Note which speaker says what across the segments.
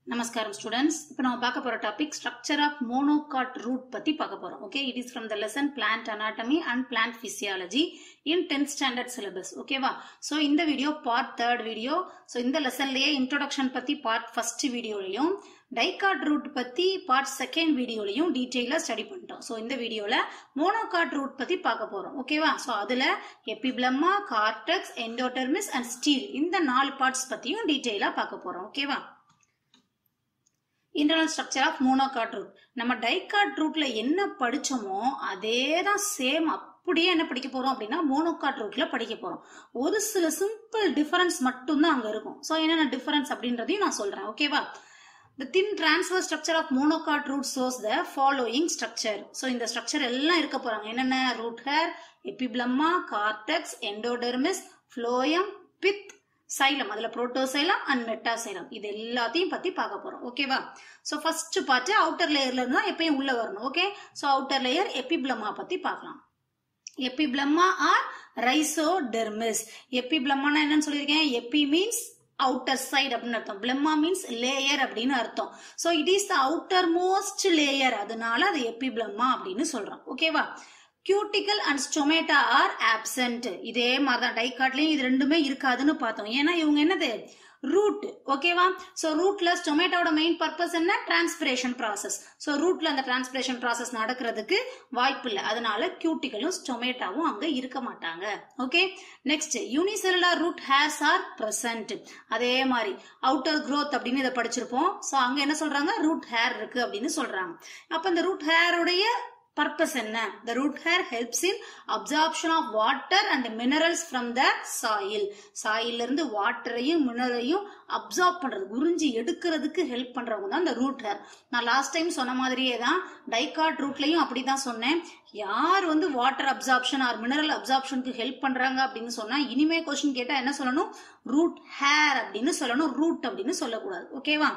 Speaker 1: நமஸ்காரம் ஸ்டூடெண்ட்ஸ் இப்போ நம்ம பார்க்க போற topic structure of monocot root பத்தி பார்க்க போறோம் okay it is from the lesson plant anatomy and plant physiology in tenth standard syllabus ஓகேவா ஸோ இந்த video part third video so இந்த லெசன்லயே இன்ட்ரோடக்ஷன் பத்தி பார்ட் ஃபர்ஸ்ட் வீடியோலையும் டைகாட் ரூட் பத்தி பார்ட் செகண்ட் வீடியோலையும் டீட்டெயிலாக ஸ்டடி பண்ணிட்டோம் ஸோ இந்த வீடியோல மோனோகாட் ரூட் பத்தி பார்க்க போறோம் ஓகேவா ஸோ அதுல epiblema cortex endodermis and stele இந்த நாலு பார்ட்ஸ் பத்தியும் டீட்டெயிலாக பார்க்க போறோம் ஓகேவா internal structure of monocot root நம்ம டைகாட் ரூட்ல என்ன படிச்சோமோ அதே தான் சேம் அப்படியே என்ன படிக்க போறோம் அப்படின்னா மோனோகாட் ரூட்ல படிக்க போறோம் ஒரு சில சிம்பிள் டிஃபரன்ஸ் மட்டும்தான் அங்க இருக்கும் ஸோ என்னென்ன டிஃபரன்ஸ் அப்படின்றதையும் நான் சொல்றேன் ஓகேவா The thin transfer structure of monocot root shows the following structure. So இந்த structure எல்லாம் இருக்க போறாங்க என்னென்ன root hair, epiblema, cortex, endodermis, phloem, pith, xylem அதுல புரோட்டோசைலம் அண்ட் மெட்டாசைலம் இது எல்லாத்தையும் பத்தி பார்க்க போறோம் ஓகேவா சோ ஃபர்ஸ்ட் பார்ட் அவுட்டர் லேயர்ல இருந்து தான் எப்பயும் உள்ள வரணும் okay so outer layer epiblema பத்தி பார்க்கலாம் எபிப்ளமா ஆர் ரைசோடெர்மிஸ் எபிப்ளமானா என்னன்னு சொல்லியிருக்கேன் எபி மீன்ஸ் அவுட்டர் சைடு அப்படின்னு அர்த்தம் பிளெம்மா மீன்ஸ் லேயர் அப்படின்னு அர்த்தம் so it is the outermost layer அதனால அது எபிப்ளம்மா அப்படின்னு சொல்றோம் ஓகேவா cuticle and stomata are absent இதே மாதிரி தான் டைகாட்லயும் இது ரெண்டுமே இருக்காதுன்னு பார்த்தோம் ஏன்னா இவங்க என்னது ரூட் ஓகேவா ஸோ ரூட்ல ஸ்டொமேட்டோட மெயின் பர்பஸ் என்ன டிரான்ஸ்பிரேஷன் ப்ராசஸ் ஸோ ரூட்ல அந்த டிரான்ஸ்பிரேஷன் ப்ராசஸ் நடக்கிறதுக்கு வாய்ப்பு இல்லை அதனால கியூட்டிக்கலும் ஸ்டொமேட்டாவும் அங்க இருக்க மாட்டாங்க okay next unicellular root hairs are present அதே மாதிரி அவுட்டர் growth அப்படின்னு இதை படிச்சிருப்போம் ஸோ அங்க என்ன சொல்றாங்க ரூட் ஹேர் இருக்கு அப்படின்னு சொல்றாங்க அப்ப இந்த ரூட் ஹேருடைய பர்பஸ் என்ன the root hair helps in absorption of water and minerals from the soil சாயில இருந்து வாட்டரையும் மினரலையும் அப்சார்ப் பண்றது உறிஞ்சி எடுக்கிறதுக்கு ஹெல்ப் பண்றவங்க தான் இந்த ரூட் ஹேர் நான் லாஸ்ட் டைம் சொன்ன மாதிரியே தான் டைகாட் ரூட்லயும் அப்படிதான் சொன்னேன் யார் வந்து வாட்டர் அப்சார்ப்ஷன் ஆர் மினரல் அப்சார்ப்ஷனுக்கு ஹெல்ப் பண்றாங்க அப்படின்னு சொன்னா இனிமே கொஸ்டின் கேட்டா என்ன சொல்லணும் ரூட் ஹேர் அப்படின்னு சொல்லணும் ரூட் அப்படின்னு சொல்லக்கூடாது ஓகேவா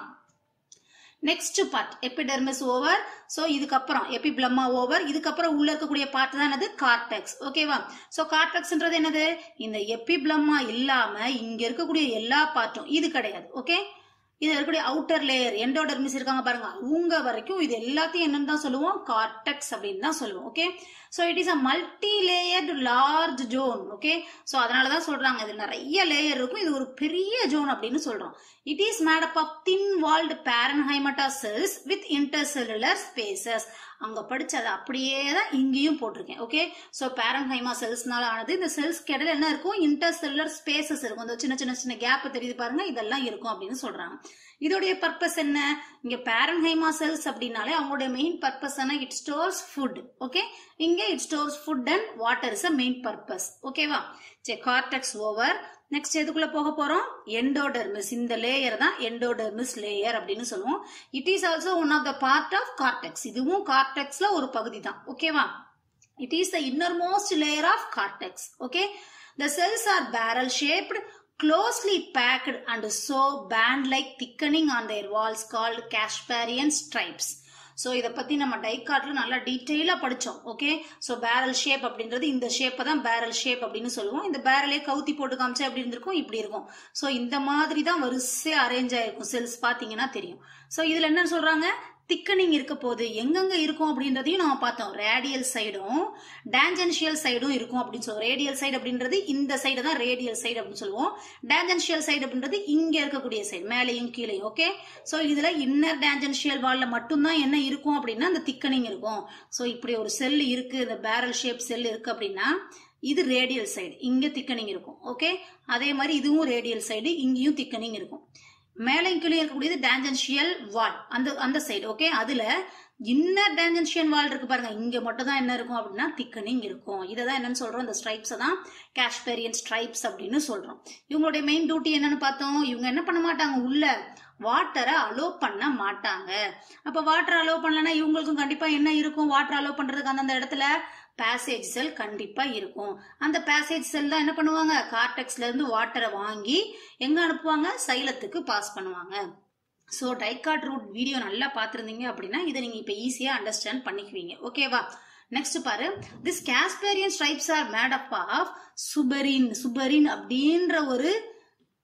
Speaker 1: next part epidermis over so இதுக்கப்புறம் எபிப்ளமா ஓவர் இதுக்கப்புறம் உள்ள இருக்கக்கூடிய பார்ட் தான் என்னது கார்டெக்ஸ் ஓகேவா ஸோ கார்டெக்ஸ்ன்றது என்னது இந்த எபிப்ளமா இல்லாம இங்க இருக்கக்கூடிய எல்லா பார்ட்டும் இது கிடையாது ஓகே இது இருக்கக்கூடிய அவுட்டர் லேயர் எண்டோடர்மிஸ் இருக்காங்க பாருங்க அவங்க வரைக்கும் இது எல்லாத்தையும் என்னன்னு தான் சொல்லுவோம் கார்டெக்ஸ் அப்படின்னு தான் சொல்லுவோம் okay so it is a multi layered large zone okay so அதனால தான் சொல்றாங்க இது நிறைய லேயர் இருக்கும் இது ஒரு பெரிய ஜோன் அப்படின்னு சொல்றோம் it is made up of thin walled parenchymatous cells with intercellular spaces அங்க படிச்சது அப்படியே தான் இங்கேயும் போட்டிருக்கேன் ஓகே ஸோ பேரன்ஹைமா செல்ஸ்னால ஆனது இந்த செல்ஸ் இடையில என்ன இருக்கும் இன்டர்செல்லுலர் ஸ்பேசஸ் இருக்கும் இந்த சின்ன சின்ன சின்ன கேப் தெரியுது பாருங்க இதெல்லாம் இருக்கும் அப்படின்னு சொல்றாங்க இதோடைய பர்பஸ் என்ன இங்க பேரன்ஹைமா செல்ஸ் அப்படின்னாலே அவங்களுடைய மெயின் பர்பஸ் என்ன இட் ஸ்டோர்ஸ் ஃபுட் ஓகே இங்க it stores food and water is a main purpose ஓகேவா சரி கார்டெக்ஸ் ஓவர் நெக்ஸ்ட் எதுக்குள்ள போக போறோம் எண்டோடெர்மிஸ் இந்த லேயர் தான் எண்டோடெர்மிஸ் லேயர் அப்படின்னு சொல்லுவோம் it is also one of the part of cortex இதுவும் கார்டெக்ஸ்ல ஒரு பகுதி தான் ஓகேவா it is the innermost layer of cortex okay the cells are barrel shaped closely packed and so band like thickening on their walls called Casparian stripes. So இதை பற்றி நம்ம டைகார்ட்ல நல்லா டீட்டெயிலாக படித்தோம் ஓகே ஸோ பேரல் ஷேப் அப்படின்றது இந்த ஷேப்பை தான் பேரல் ஷேப் அப்படின்னு சொல்லுவோம் இந்த பேரலே கவுத்தி போட்டு காமிச்சா எப்படி இருந்திருக்கும் இப்படி இருக்கும் ஸோ இந்த மாதிரி தான் வரிசையாக அரேஞ்ச் ஆயிருக்கும் செல்ஸ் பார்த்தீங்கன்னா தெரியும் ஸோ இதில் என்ன சொல்கிறாங்க திக்கனிங் இருக்க போது எங்கெங்க இருக்கும் அப்படின்றதையும் நம்ம பார்த்தோம் ரேடியல் சைடும் டேஞ்சென்ஷியல் சைடும் இருக்கும் அப்படின்னு சொல்லுவோம் ரேடியல் சைடு அப்படின்றது இந்த சைடு தான் ரேடியல் சைடு அப்படின்னு சொல்லுவோம் டேஞ்சென்ஷியல் சைடு அப்படின்றது இங்க இருக்கக்கூடிய சைடு மேலையும் கீழையும் ஓகே ஸோ இதுல இன்னர் டேஞ்சென்ஷியல் வால்ல மட்டும்தான் என்ன இருக்கும் அப்படின்னா அந்த திக்கனிங் இருக்கும் ஸோ இப்படி ஒரு செல் இருக்கு இந்த பேரல் ஷேப் செல் இருக்கு அப்படின்னா இது ரேடியல் சைடு இங்க திக்கனிங் இருக்கும் ஓகே அதே மாதிரி இதுவும் ரேடியல் சைடு இங்கேயும் திக்கனிங் இருக்கும் மேலே கீழே இருக்கக்கூடியது டேஞ்சன்ஷியல் வால் அந்த அந்த சைடு ஓகே அதுல இன்னர் டேஞ்சன்ஷியல் வால் இருக்கு பாருங்க இங்க மட்டும் தான் என்ன இருக்கும் அப்படின்னா திக்கனிங் இருக்கும் இதை தான் என்னன்னு சொல்றோம் இந்த ஸ்ட்ரைப்ஸை தான் காஷ்பேரியன் ஸ்ட்ரைப்ஸ் அப்படின்னு சொல்றோம் இவங்களுடைய மெயின் டியூட்டி என்னன்னு பார்த்தோம் இவங்க என்ன பண்ண மாட்டாங்க உள்ள வாட்டரை அலோ பண்ண மாட்டாங்க அப்ப வாட்டர் அலோ பண்ணலன்னா இவங்களுக்கும் கண்டிப்பா என்ன இருக்கும் வாட்டர் அலோ பண்றதுக்கு அந்தந்த இடத்துல பேசேஜ் செல் கண்டிப்பா இருக்கும் அந்த பேசேஜ் செல் தான் என்ன பண்ணுவாங்க கார்டெக்ஸ்ல இருந்து வாட்டரை வாங்கி எங்க அனுப்புவாங்க சைலத்துக்கு பாஸ் பண்ணுவாங்க ஸோ டைகாட் ரூட் வீடியோ நல்லா பார்த்துருந்தீங்க அப்படின்னா இதை நீங்க இப்போ ஈஸியாக அண்டர்ஸ்டாண்ட் பண்ணிக்குவீங்க ஓகேவா நெக்ஸ்ட் பாரு this Casparian strips are made up of suberin suberin அப்படின்ற ஒரு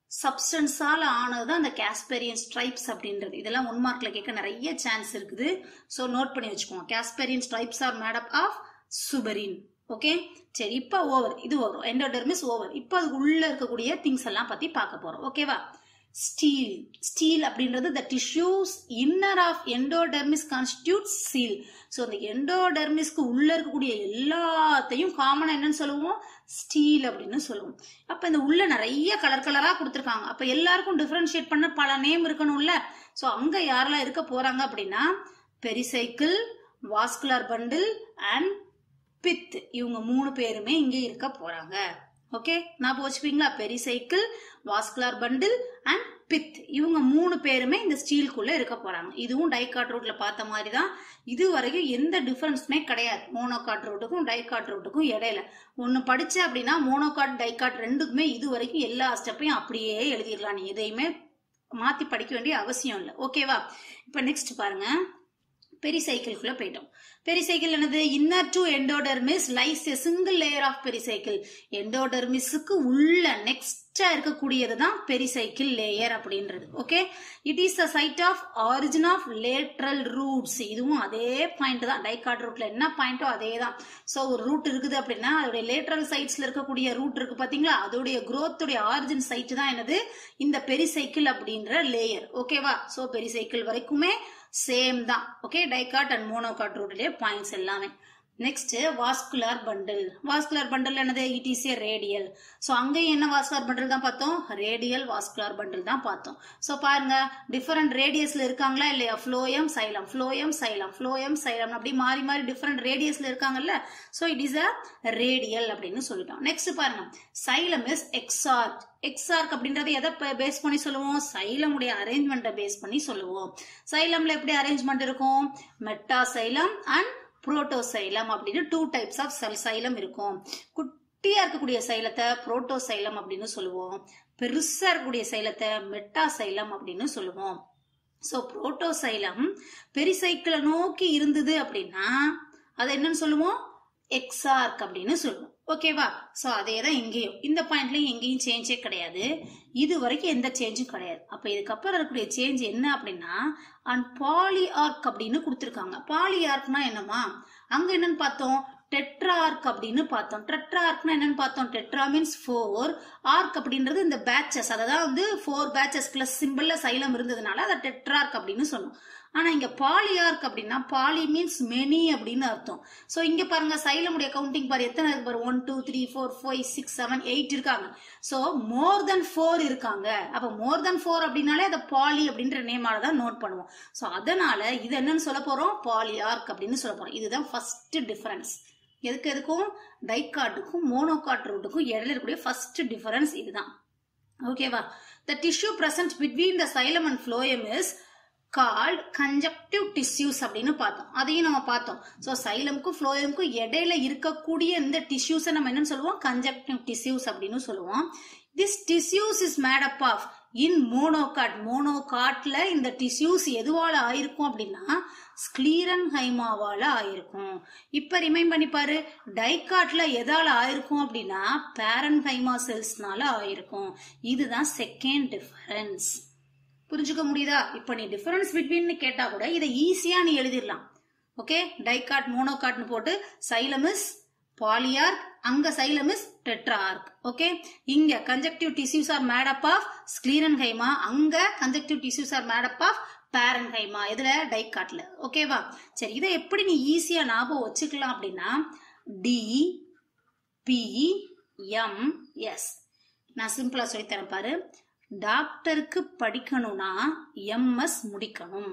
Speaker 1: சப்ஸ்டன்ஸால ஆனது அந்த காஸ்பெரியன் ஸ்ட்ரைப்ஸ் அப்படின்றது இதெல்லாம் ஒன் மார்க்ல கேட்க நிறைய சான்ஸ் இருக்குது ஸோ நோட் பண்ணி வச்சுக்கோங்க Casparian strips are made up of suberin okay சரி இப்போ ஓவர் இது வரும் எண்டோடெர்மிஸ் ஓவர் இப்போ அதுக்கு உள்ள இருக்கக்கூடிய திங்ஸ் எல்லாம் பத்தி பார்க்க போறோம் ஓகேவா ஸ்டீல் ஸ்டீல் அப்படின்றது the tissues inner of endodermis constitute stele so அந்த எண்டோடெர்மிஸ்க்கு உள்ள இருக்கக்கூடிய எல்லாத்தையும் காமனா என்னன்னு சொல்லுவோம் ஸ்டீல் அப்படின்னு சொல்லுவோம் அப்ப இந்த உள்ள நிறைய கலர் கலரா கொடுத்துருக்காங்க அப்ப எல்லாருக்கும் டிஃபரன்ஷியேட் பண்ண பல நேம் இருக்கணும்ல ஸோ அங்க யாரெல்லாம் இருக்க போறாங்க அப்படின்னா pericycle vascular bundle and pith இவங்க மூணு பேருமே இங்க இருக்க போறாங்க ஓகே ஞாபகம் வச்சுப்பீங்களா pericycle vascular bundle and pith இவங்க மூணு பேருமே இந்த ஸ்டீல்குள்ள இருக்க போறாங்க இதுவும் டைகாட் ரூட்ல பார்த்த மாதிரி தான் இது வரைக்கும் எந்த டிஃபரன்ஸுமே கிடையாது மோனோகாட் ரூட்டுக்கும் டைகாட் ரூட்டுக்கும் இடையில ஒன்னு படிச்ச அப்படின்னா மோனோகாட் டைகாட் ரெண்டுக்குமே இது வரைக்கும் எல்லா ஸ்டெப்பையும் அப்படியே எழுதிடலாம் நீ எதையுமே மாத்தி படிக்க வேண்டிய அவசியம் இல்லை ஓகேவா இப்ப நெக்ஸ்ட் பாருங்க பெரிசைக்கிள்குள்ள போயிட்டோம் பெரிசைக்கிள் என்னது inner to endodermis lies a single layer of pericycle எண்டோடெர்மிஸுக்கு உள்ள நெக்ஸ்டா இருக்கக்கூடியது தான் பெரிசைக்கிள் லேயர் அப்படின்றது okay it is the site of origin of lateral roots இதுவும் அதே பாயிண்ட் தான் டைகார்ட் ரூட்ல என்ன பாயிண்டோ அதே தான் ஸோ ஒரு ரூட் இருக்குது அப்படின்னா அதோடைய லேட்ரல் சைட்ஸ்ல இருக்கக்கூடிய ரூட் இருக்கு பாத்தீங்களா அதோடைய growth-உடைய ஆரிஜின் சைட் தான் என்னது இந்த பெரிசைக்கிள் அப்படின்ற லேயர் ஓகேவா ஸோ பெரிசைக்கிள் வரைக்குமே சேம் தான் ஓகே டைகாட் அண்ட் மோனோகாட் ரூட்லயே பாயிண்ட்ஸ் எல்லாமே next vascular bundle vascular bundle என்னது it is a radial so அங்கேயும் என்ன வாஸ்குலர் பண்டில் தான் பார்த்தோம் ரேடியல் வாஸ்குலர் பண்டில் தான் பார்த்தோம் ஸோ பாருங்க டிஃபரெண்ட் ரேடியஸ்ல இருக்காங்களா இல்லையா phloem xylem phloem xylem phloem xylem அப்படி மாறி மாறி டிஃபரெண்ட் ரேடியஸ்ல இருக்காங்கல்ல so it is a radial அப்படின்னு சொல்லிட்டோம் நெக்ஸ்ட் பாருங்க சைலம் இஸ் எக்ஸார்ட் எக்ஸார்க் அப்படின்றது எதை பேஸ் பண்ணி சொல்லுவோம் சைலமுடைய அரேஞ்ச்மெண்ட்டை பேஸ் பண்ணி சொல்லுவோம் சைலம்ல எப்படி அரேஞ்ச்மெண்ட் இருக்கும் மெட்டா சைலம் அண்ட் புரோட்டோசைலம் அப்படின்னு two types of cell xylem இருக்கும் குட்டியா இருக்கக்கூடிய சைலத்தை புரோட்டோசைலம் அப்படின்னு சொல்லுவோம் பெருசா இருக்கக்கூடிய சைலத்தை மெட்டாசைலம் அப்படின்னு சொல்லுவோம் ஸோ புரோட்டோசைலம் பெரிசைக்கிளை நோக்கி இருந்தது அப்படின்னா அதை என்னன்னு சொல்லுவோம் எக்ஸார்க் அப்படின்னு சொல்லுவோம் ஓகேவா ஸோ அதே தான் இங்கேயும் இந்த பாயிண்ட்லயும் எங்கேயும் சேஞ்சே கிடையாது இது வரைக்கும் எந்த சேஞ்சும் கிடையாது அப்போ இதுக்கப்புறம் இருக்கக்கூடிய சேஞ்ச் என்ன அப்படின்னா அண்ட் பாலி ஆர்க் அப்படின்னு கொடுத்துருக்காங்க பாலி ஆர்க்னா என்னமா அங்க என்னன்னு பார்த்தோம் டெட்ரார்க் அப்படின்னு பார்த்தோம் டெட்ரார்க்னா என்னன்னு பார்த்தோம் டெட்ரா மீன்ஸ் ஃபோர் ஆர்க் அப்படின்றது இந்த பேட்சஸ் அதான் வந்து ஃபோர் பேட்சஸ் பிளஸ் சிம்பிள்ல சைலம் இருந்ததுனால அதை டெட்ரார்க் அப்படின்னு சொன்னோம் ஆனா இங்க பாலியார்க் அப்படின்னா பாலி மீன்ஸ் மெனி அப்படின்னு அர்த்தம் சோ இங்க பாருங்க சைலமுடைய கவுண்டிங் பாரு எத்தனை இருக்கு பாரு one two three four five six seven eight இருக்காங்க சோ மோர் தென் ஃபோர் இருக்காங்க அப்ப மோர் தென் ஃபோர் அப்படின்னாலே அதை பாலி அப்படின்ற நேமால தான் நோட் பண்ணுவோம் சோ அதனால இது என்னன்னு சொல்ல போறோம் பாலியார்க் அப்படின்னு சொல்ல போறோம் இதுதான் ஃபர்ஸ்ட் டிஃபரன்ஸ் எதுக்கு எதுக்கும் டைகாட்டுக்கும் மோனோகாட் ரூட்டுக்கும் இடையில இருக்கக்கூடிய ஃபர்ஸ்ட் டிஃபரன்ஸ் இதுதான் ஓகேவா the tissue present between the xylem and phloem is called conjunctive tissues அப்படின்னு பார்த்தோம் அதையும் நம்ம பார்த்தோம் ஸோ சைலமுக்கும் ஃப்ளோயமுக்கும் இடையில இருக்கக்கூடிய இந்த டிஷ்யூஸை நம்ம என்னன்னு சொல்லுவோம் கன்ஜக்டிவ் டிஷ்யூஸ் அப்படின்னு சொல்லுவோம் this tissues is made up of in monocot மோனோகாட்ல இந்த டிஷ்யூஸ் எதுவால ஆயிருக்கும் அப்படின்னா ஸ்க்ளீரன் ஹைமாவால ஆயிருக்கும் இப்ப ரிமைண்ட் பண்ணி பாரு டைகாட்ல எதால ஆயிருக்கும் அப்படின்னா பேரன் ஹைமா செல்ஸ்னால ஆயிருக்கும் இதுதான் செகண்ட் டிஃபரன்ஸ் புரிஞ்சுக்க முடியுதா இப்ப நீ டிஃபரன்ஸ் பிட்வீன் கேட்டா கூட இதை ஈஸியா நீ எழுதிடலாம் ஓகே டைகாட் மோனோகாட்னு போட்டு சைலமிஸ் பாலியார்க் அங்க சைலமிஸ் டெட்ரார்க் ஓகே இங்க conjunctive tissues are made up of sclerenchyma அங்க conjunctive tissues are made up of parenchyma இதுல டைகாட்ல ஓகேவா சரி இதை எப்படி நீ ஈஸியா ஞாபகம் வச்சுக்கலாம் அப்படின்னா டி பி எம் எஸ் நான் சிம்பிளா சொல்லித்தரேன் பாரு டாக்டருக்கு படிக்கணும்னா எம்எஸ் முடிக்கணும்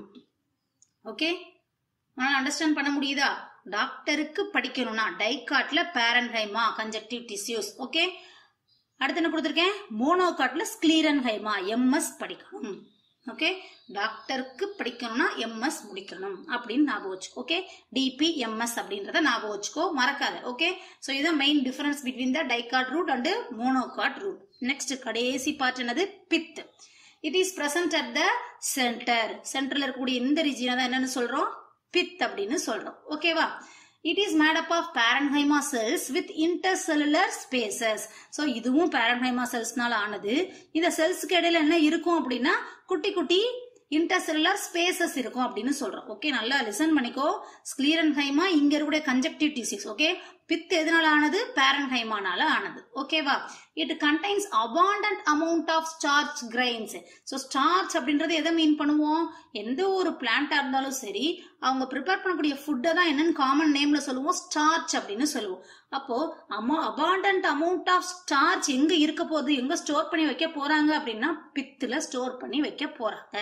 Speaker 1: ஓகே உன்னால அண்டர்ஸ்டாண்ட் பண்ண முடியுதா டாக்டருக்கு படிக்கணும்னா டைகாட்ல பேரன்ஹைமா கன்ஜக்டிவ் டிஷ்யூஸ் ஓகே அடுத்து என்ன கொடுத்துருக்கேன் மோனோகாட்ல ஸ்க்ளீரன்ஹைமா எம்எஸ் படிக்கணும் ஓகே டாக்டருக்கு படிக்கணும்னா எம்எஸ் முடிக்கணும் அப்படின்னு ஞாபகம் வச்சுக்கோ ஓகே டிபி எம்எஸ் அப்படின்றத ஞாபகம் வச்சுக்கோ மறக்காத ஓகே ஸோ இதுதான் main difference between the dicot root and monocot root next கடைசி பார்ட் என்னது pith it is present at the centre சென்டர்ல இருக்கக்கூடிய இந்த ரீஜியனை தான் என்னன்னு சொல்றோம் பித் அப்படின்னு சொல்றோம் ஓகேவா it is made up of parenchyma cells with intercellular spaces so இதுவும் பேரன்ஹைமா செல்ஸ்னால ஆனது இந்த செல்ஸ்க்கு இடையில என்ன இருக்கும் அப்படின்னா குட்டி குட்டி இன்டர்செல்லுலர் ஸ்பேசஸ் இருக்கும் அப்படின்னு சொல்றோம் ஓகே நல்லா லிசன் பண்ணிக்கோ ஸ்க்ளீரன்ஹைமா இங்க இருக்கக்கூடிய கன்ஜெக்டிவ் டிசிஸ் ஓகே பித் எதனால ஆனது பேரன்ஹைமானால ஆனது ஓகேவா it contains abundant amount of starch grains so starch அப்படின்றது எதை மீன் பண்ணுவோம் எந்த ஒரு பிளான்டா இருந்தாலும் சரி அவங்க ப்ரிப்பேர் பண்ணக்கூடிய ஃபுட்டை தான் என்னன்னு காமன் நேம்ல சொல்லுவோம் ஸ்டார்ச் அப்படின்னு சொல்லுவோம் அப்போ அமௌ அபாண்டன்ட் அமௌண்ட் ஆஃப் ஸ்டார்ச் எங்க இருக்க போகுது எங்க ஸ்டோர் பண்ணி வைக்க போறாங்க அப்படின்னா பித்துல ஸ்டோர் பண்ணி வைக்க போறாங்க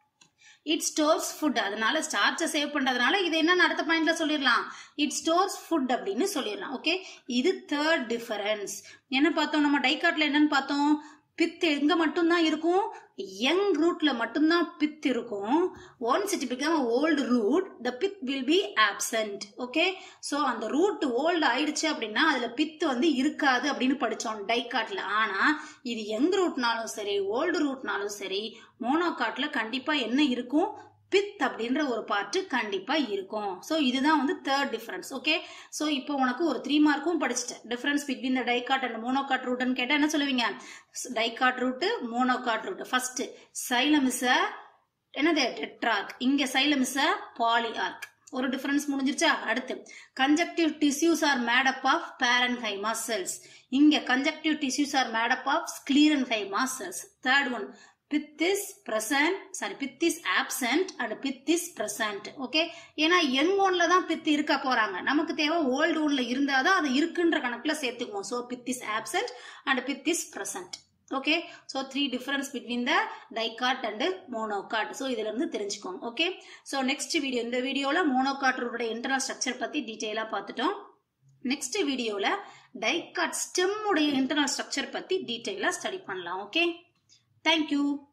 Speaker 1: இட் ஸ்டோர்ஸ் ஃபுட் அதனால ஸ்டார்ச்சை சேவ் பண்றதுனால இது என்ன அடுத்த பாயிண்ட்ல சொல்லிடலாம் இட் ஸ்டோர்ஸ் ஃபுட் அப்படின்னு சொல்லிடலாம் ஓகே இது தேர்ட் டிஃபரன்ஸ் என்ன பார்த்தோம் நம்ம டைகாட்ல என்னன்னு பார்த்தோம் பித் எங்க மட்டும்தான் இருக்கும் யங் ரூட்ல மட்டும்தான் பித் இருக்கும் once it become old root the pith will be absent okay so அந்த ரூட் ஓல்டு ஆயிடுச்சு அப்படின்னா அதுல பித் வந்து இருக்காது அப்படின்னு படிச்சோம் டைகாட்ல ஆனா இது யங் ரூட்னாலும் சரி ஓல்டு ரூட்னாலும் சரி மோனோகாட்ல கண்டிப்பா என்ன இருக்கும் பித் அப்படின்ற ஒரு பார்ட் கண்டிப்பா இருக்கும் ஸோ இதுதான் வந்து தேர்ட் டிஃபரன்ஸ் ஓகே ஸோ இப்போ உனக்கு ஒரு த்ரீ மார்க்கும் படிச்சுட்டேன் difference between the dicot and monocot ரூட்னு கேட்டா என்ன சொல்லுவீங்க dicot root monocot root first xylem is என்னது டெட்ரார்க் இங்க சைலம் இஸ் பாலி ஆர்க் ஒரு டிஃபரன்ஸ் முடிஞ்சிருச்சா அடுத்து conjunctive tissues are made up of parenchyma cells இங்க conjunctive tissues are made up of sclerenchyma cells third one pith is present sorry pith is absent and pith is present okay ஏன்னா young ஒன்ல தான் பித் இருக்க போறாங்க நமக்கு தேவை old ஒன்ல இருந்தாதான் அது இருக்குன்ற கணக்குல சேர்த்துக்குவோம் so pith is absent and pith is present okay so three difference between the dicot and monocot so இதுல இருந்து தெரிஞ்சுக்கோங்க ஓகே ஸோ நெக்ஸ்ட் வீடியோ இந்த வீடியோல மோனோகாட்டோட இன்டர்னல் ஸ்ட்ரக்சர் பத்தி டீட்டெயிலா பார்த்துட்டோம் நெக்ஸ்ட் வீடியோல டைகாட் ஸ்டெம் உடைய இன்டர்னல் ஸ்ட்ரக்சர் பத்தி டீட்டெயிலா ஸ்டடி பண்ணலாம் ஓகே Thank you.